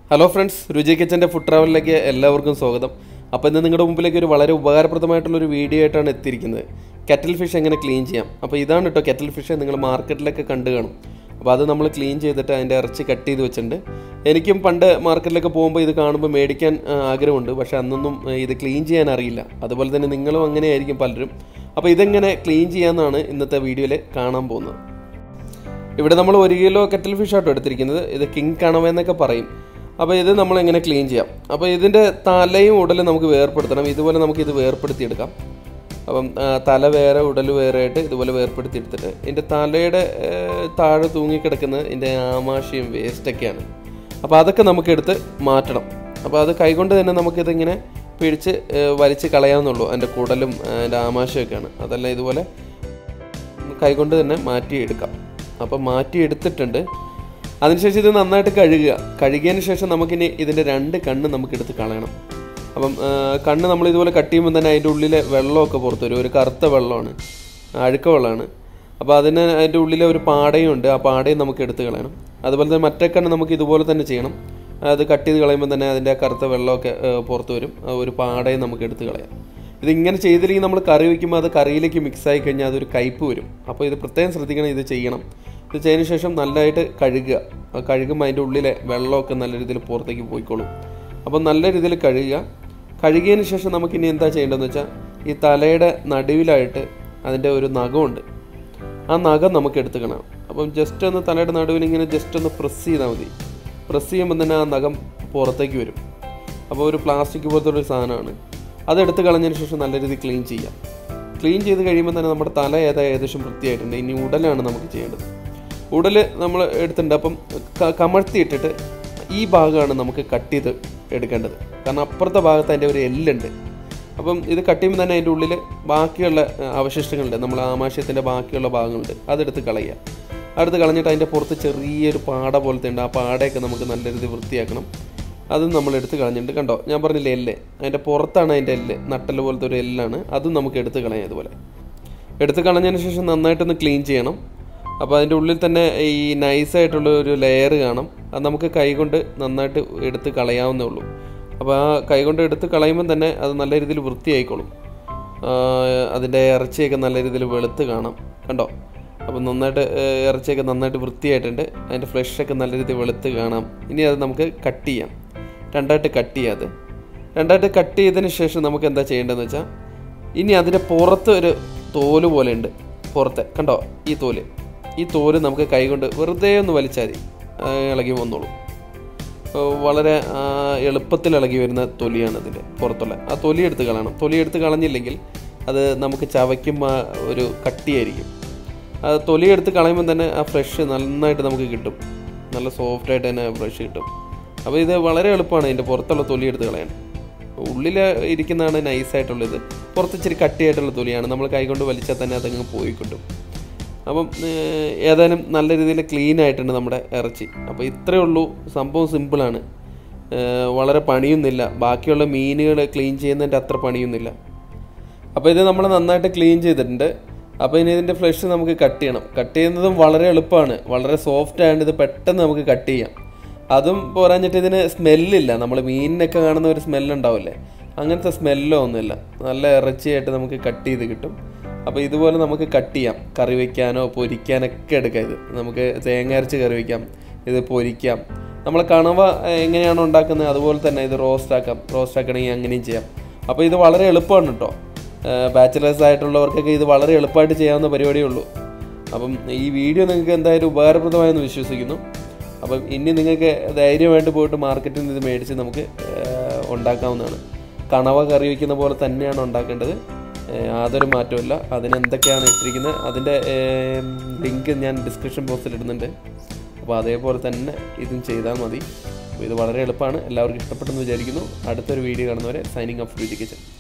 hello friends രുചി കിച്ചൻ്റെ food ട്രാവലിലേക്ക് എല്ലാവർക്കും സ്വാഗതം അപ്പോൾ ഇന്ന് നിങ്ങളുടെ മുമ്പിലേക്ക് ഒരു വളരെ ഉപകാരപ്രദമായിട്ടുള്ള ഒരു വീഡിയോ ആയിട്ടാണ് എത്തിയിരിക്കുന്നത് കെറ്റൽ ഫിഷ് എങ്ങനെ ക്ലീൻ ചെയ്യാം അപ്പോൾ ഇതാണ് കേട്ടോ കെറ്റൽ ഫിഷ് നിങ്ങൾ മാർക്കറ്റിലൊക്കെ കണ്ടു കാണും അപ്പോൾ അത് നമ്മൾ ക്ലീൻ ചെയ്തിട്ട് അതിൻ്റെ ഇറച്ചി കട്ട് ചെയ്ത് വെച്ചിട്ടുണ്ട് എനിക്കും പണ്ട് മാർക്കറ്റിലൊക്കെ പോകുമ്പോൾ ഇത് കാണുമ്പോൾ മേടിക്കാൻ ആ, ആഗ്രഹമുണ്ട് പക്ഷേ അന്നൊന്നും ആ, ഇത് ക്ലീൻ ചെയ്യാൻ അറിയില്ല അതുപോലെ തന്നെ നിങ്ങളും അങ്ങനെയായിരിക്കും പലരും അപ്പോൾ ഇതെങ്ങനെ ക്ലീൻ ചെയ്യാമെന്നാണ് ഇന്നത്തെ വീഡിയോയിൽ കാണാൻ പോകുന്നത് ഇവിടെ നമ്മൾ ഒരു കിലോ കെറ്റൽ ഫിഷ് ആട്ടോ എടുത്തിരിക്കുന്നത് ഇത് കിങ് കണവ എന്നൊക്കെ പറയും അപ്പോൾ ഇത് നമ്മൾ എങ്ങനെ ക്ലീൻ ചെയ്യാം അപ്പോൾ ഇതിൻ്റെ തലയും ഉടലും നമുക്ക് വേർപ്പെടുത്തണം ഇതുപോലെ നമുക്ക് ഇത് വേർപ്പെടുത്തിയെടുക്കാം അപ്പം ആ, തല വേറെ ഉടൽ വേറെ ആയിട്ട് ഇതുപോലെ വേർപ്പെടുത്തി എടുത്തിട്ട് ഇതിൻ്റെ തലയുടെ ഏ, താഴെ തൂങ്ങിക്കിടക്കുന്ന ഇതിൻ്റെ ആമാശയും വേസ്റ്റൊക്കെയാണ് അപ്പോൾ അതൊക്കെ നമുക്ക് എടുത്ത് മാറ്റണം അപ്പോൾ അത് കൈകൊണ്ട് തന്നെ നമുക്കിതിങ്ങനെ പിടിച്ച് ഏ, വലിച്ച് കളയാവുന്നുള്ളൂ അതിൻ്റെ കുടലും ആ, അതിൻ്റെ ആമാശയൊക്കെയാണ് അതെല്ലാം ഇതുപോലെ കൈകൊണ്ട് തന്നെ മാറ്റിയെടുക്കാം അപ്പം മാറ്റിയെടുത്തിട്ടുണ്ട് അതിനുശേഷം ഇത് നന്നായിട്ട് കഴുകുക കഴുകിയതിന് ശേഷം നമുക്കിനി ഇതിൻ്റെ രണ്ട് കണ്ണ് നമുക്കെടുത്ത് കളയണം അപ്പം ആ, കണ്ണ് നമ്മൾ ഇതുപോലെ കട്ട് ചെയ്യുമ്പോൾ തന്നെ അതിൻ്റെ ഉള്ളിലെ വെള്ളമൊക്കെ പുറത്ത് വരും ഒരു കറുത്ത വെള്ളമാണ് അഴുക്ക വെള്ളമാണ് അപ്പോൾ അതിന് അതിൻ്റെ ഉള്ളിലെ ഒരു പാടയും ഉണ്ട് ആ പാടയും നമുക്ക് എടുത്ത് കളയണം അതുപോലെ തന്നെ മറ്റേ കണ്ണ് നമുക്ക് ഇതുപോലെ തന്നെ ചെയ്യണം അത് കട്ട് ചെയ്ത് കളയുമ്പോൾ തന്നെ അതിൻ്റെ ആ കറുത്ത വെള്ളമൊക്കെ ആ, പുറത്ത് വരും ആ ഒരു പാടയും നമുക്ക് എടുത്ത് കളയാം ഇതിങ്ങനെ ചെയ്തില്ലെങ്കിൽ നമ്മൾ കറി വയ്ക്കുമ്പോൾ അത് കറിയിലേക്ക് മിക്സ് ആയി കഴിഞ്ഞാൽ അതൊരു കയ്പ്പ് വരും അപ്പോൾ ഇത് പ്രത്യേകം ശ്രദ്ധിക്കണം ഇത് ചെയ്യണം ഇത് ചെയ്തതിന് ശേഷം നല്ലതായിട്ട് കഴുകുക ആ കഴുകുമ്പോൾ അതിൻ്റെ ഉള്ളിലെ വെള്ളമൊക്കെ നല്ല രീതിയിൽ പുറത്തേക്ക് പോയിക്കോളും അപ്പോൾ നല്ല രീതിയിൽ കഴുകുക കഴുകിയതിന് ശേഷം നമുക്കിനി എന്താ ചെയ്യേണ്ടതെന്ന് വെച്ചാൽ ഈ തലയുടെ നടുവിലായിട്ട് അതിൻ്റെ ഒരു നഖമുണ്ട് ആ നഖം നമുക്ക് എടുത്തുക്കണം അപ്പം ജസ്റ്റ് ഒന്ന് തലയുടെ നടുവിൽ ഇങ്ങനെ ജസ്റ്റ് ഒന്ന് പ്രസ് ചെയ്താൽ മതി പ്രസ് ചെയ്യുമ്പോൾ തന്നെ ആ നഖം പുറത്തേക്ക് വരും അപ്പോൾ ഒരു പ്ലാസ്റ്റിക് പോലത്തെ ഒരു സാധനമാണ് അതെടുത്ത് കളഞ്ഞതിന് ശേഷം നല്ല രീതിയിൽ ക്ലീൻ ചെയ്യാം ക്ലീൻ ചെയ്ത് കഴിയുമ്പോൾ തന്നെ നമ്മുടെ തല ഏതാ ഏകദേശം വൃത്തിയായിട്ടുണ്ട് ഇനി ഉടലാണ് നമുക്ക് ചെയ്യേണ്ടത് ഉടൽ നമ്മൾ എടുത്തിട്ടുണ്ട് അപ്പം ക- കമഴ്ത്തിയിട്ടിട്ട് ഈ ഭാഗമാണ് നമുക്ക് കട്ട് ചെയ്ത് എടുക്കേണ്ടത് കാരണം അപ്പുറത്തെ ഭാഗത്ത് അതിൻ്റെ ഒരു എല്ലുണ്ട് അപ്പം ഇത് കട്ട് ചെയ്യുമ്പോൾ തന്നെ അതിൻ്റെ ഉള്ളിൽ ബാക്കിയുള്ള ആ, അവശിഷ്ടങ്ങളുണ്ട് നമ്മൾ ആമാശയത്തിൻ്റെ ബാക്കിയുള്ള ഭാഗങ്ങളുണ്ട് അതെടുത്ത് കളയുക അടുത്ത് കളഞ്ഞിട്ട് അതിൻ്റെ പുറത്ത് ചെറിയൊരു പാട പോലത്തെ ഉണ്ട് ആ പാടയൊക്കെ നമുക്ക് നല്ല രീതിയിൽ വൃത്തിയാക്കണം അതും നമ്മൾ എടുത്ത് കളഞ്ഞിട്ടുണ്ട് കണ്ടോ ഞാൻ പറഞ്ഞില്ലേ എല്ല് അതിൻ്റെ പുറത്താണ് അതിൻ്റെ എല്ല് നട്ടൽ പോലത്തെ ഒരു എല്ലാണ് അതും നമുക്ക് എടുത്ത് കളയാം ഇതുപോലെ എടുത്ത് കളഞ്ഞതിന് ശേഷം നന്നായിട്ടൊന്ന് ക്ലീൻ ചെയ്യണം അപ്പോൾ അതിൻ്റെ ഉള്ളിൽ തന്നെ ഈ നൈസായിട്ടുള്ള ഒരു ലെയർ കാണും അത് നമുക്ക് കൈകൊണ്ട് നന്നായിട്ട് എടുത്ത് കളയാവുന്നേ ഉള്ളൂ അപ്പോൾ ആ കൈകൊണ്ട് എടുത്ത് കളയുമ്പോൾ തന്നെ അത് നല്ല രീതിയിൽ വൃത്തിയായിക്കോളും ആ, അതിൻ്റെ ഇറച്ചിയൊക്കെ നല്ല രീതിയിൽ വെളുത്ത് കാണാം കണ്ടോ അപ്പോൾ നന്നായിട്ട് ഏ, ഇറച്ചിയൊക്കെ നന്നായിട്ട് വൃത്തിയായിട്ടുണ്ട് അതിൻ്റെ ഫ്ലഷൊക്കെ നല്ല രീതിയിൽ വെളുത്ത് കാണാം ഇനി അത് നമുക്ക് കട്ട് ചെയ്യാം രണ്ടായിട്ട് കട്ട് ചെയ്യാം അത് രണ്ടായിട്ട് കട്ട് ചെയ്തതിന് ശേഷം നമുക്ക് എന്താ ചെയ്യേണ്ടതെന്ന് വെച്ചാൽ ഇനി അതിൻ്റെ പുറത്ത് ഒരു തോല് പോലെ ഉണ്ട് പുറത്തെ കണ്ടോ ഈ തോല് ഈ തോല് നമുക്ക് കൈകൊണ്ട് വെറുതെ ഒന്ന് വലിച്ചാൽ മതി ആ, ഇളകി വന്നോളൂ ഓ, വളരെ ആ, എളുപ്പത്തിൽ ഇളകി വരുന്ന തൊലിയാണ് ഇതിൻ്റെ പുറത്തുള്ള ആ തൊലി എടുത്ത് കളയണം തൊലി എടുത്ത് കളഞ്ഞില്ലെങ്കിൽ അത് നമുക്ക് ചവയ്ക്കുമ്പോൾ ഒരു കട്ടിയായിരിക്കും ആ തൊലി എടുത്ത് കളയുമ്പോൾ തന്നെ ആ ഫ്രഷ് നന്നായിട്ട് നമുക്ക് കിട്ടും നല്ല സോഫ്റ്റായിട്ട് തന്നെ ഫ്രഷ് കിട്ടും അപ്പോൾ ഇത് വളരെ എളുപ്പമാണ് ഇതിൻ്റെ പുറത്തുള്ള തൊലി എടുത്ത് കളയാൻ ഉള്ളിൽ ഇരിക്കുന്നതാണ് നൈസായിട്ടുള്ളത് പുറത്ത് ഇച്ചിരി കട്ടിയായിട്ടുള്ള തൊലിയാണ് നമ്മൾ കൈകൊണ്ട് വലിച്ചാൽ തന്നെ അതങ്ങ് പോയി കിട്ടും അപ്പം ഏഹ്, ഏതായാലും നല്ല രീതിയിൽ ക്ലീൻ ആയിട്ടുണ്ട് നമ്മുടെ ഇറച്ചി അപ്പോൾ ഇത്രയേ ഉള്ളൂ സംഭവം സിമ്പിളാണ് ഏഹ്, വളരെ പണിയൊന്നുമില്ല ബാക്കിയുള്ള മീനുകൾ ക്ലീൻ ചെയ്യുന്നതിൻ്റെ അത്ര പണിയൊന്നുമില്ല അപ്പോൾ ഇത് നമ്മൾ നന്നായിട്ട് ക്ലീൻ ചെയ്തിട്ടുണ്ട് അപ്പോൾ ഇനി ഇതിൻ്റെ ഫ്ലഷ് നമുക്ക് കട്ട് ചെയ്യണം കട്ട് ചെയ്യുന്നതും വളരെ എളുപ്പമാണ് വളരെ സോഫ്റ്റ് ആയതുകൊണ്ട് ഇത് പെട്ടെന്ന് നമുക്ക് കട്ട് ചെയ്യാം അതും പോരാഞ്ഞിട്ട് ഇതിന് സ്മെല്ലില്ല നമ്മൾ മീനിനൊക്കെ കാണുന്ന ഒരു സ്മെല്ലുണ്ടാവില്ലേ അങ്ങനത്തെ സ്മെല്ലോ ഒന്നുമില്ല നല്ല ഇറച്ചിയായിട്ട് നമുക്ക് കട്ട് ചെയ്ത് കിട്ടും അപ്പോൾ ഇതുപോലെ നമുക്ക് കട്ട് ചെയ്യാം കറി വയ്ക്കാനോ പൊരിക്കാനൊക്കെ എടുക്കാം ഇത് നമുക്ക് തേങ്ങ അരച്ച് കറി വയ്ക്കാം ഇത് പൊരിക്കാം നമ്മൾ കണവ ഏഹ്, എങ്ങനെയാണോ ഉണ്ടാക്കുന്നത് അതുപോലെ തന്നെ ഇത് റോസ്റ്റ് ആക്കാം റോസ്റ്റ് ആക്കണമെങ്കിൽ അങ്ങനെയും ചെയ്യാം അപ്പോൾ ഇത് വളരെ എളുപ്പമാണ് കേട്ടോ ബാച്ചിലേഴ്സ് ആയിട്ടുള്ളവർക്കൊക്കെ ഇത് വളരെ എളുപ്പമായിട്ട് ചെയ്യാവുന്ന പരിപാടിയേ ഉള്ളൂ അപ്പം ഈ വീഡിയോ നിങ്ങൾക്ക് എന്തായാലും ഉപകാരപ്രദമായെന്ന് വിശ്വസിക്കുന്നു അപ്പം ഇനി നിങ്ങൾക്ക് ധൈര്യമായിട്ട് പോയിട്ട് മാർക്കറ്റിൽ നിന്ന് ഇത് മേടിച്ച് നമുക്ക് ഏഹ്, ഉണ്ടാക്കാവുന്നതാണ് കണവ കറി വയ്ക്കുന്ന പോലെ തന്നെയാണ് ഉണ്ടാക്കേണ്ടത് ഏഹ്, യാതൊരു മാറ്റമില്ല അതിന് എന്തൊക്കെയാണ് ഇട്ടിരിക്കുന്നത് അതിൻ്റെ ലിങ്ക് ഞാൻ ഡിസ്ക്രിപ്ഷൻ ബോക്സിൽ ഇടുന്നുണ്ട് അപ്പോൾ അതേപോലെ തന്നെ ഇതും ചെയ്താൽ മതി അപ്പോൾ ഇത് വളരെ എളുപ്പമാണ് എല്ലാവർക്കും ഇഷ്ടപ്പെട്ടെന്ന് വിചാരിക്കുന്നു അടുത്തൊരു വീഡിയോ കാണുന്നവരെ സൈനിങ് ഓഫ് രുചി കിച്ചൻ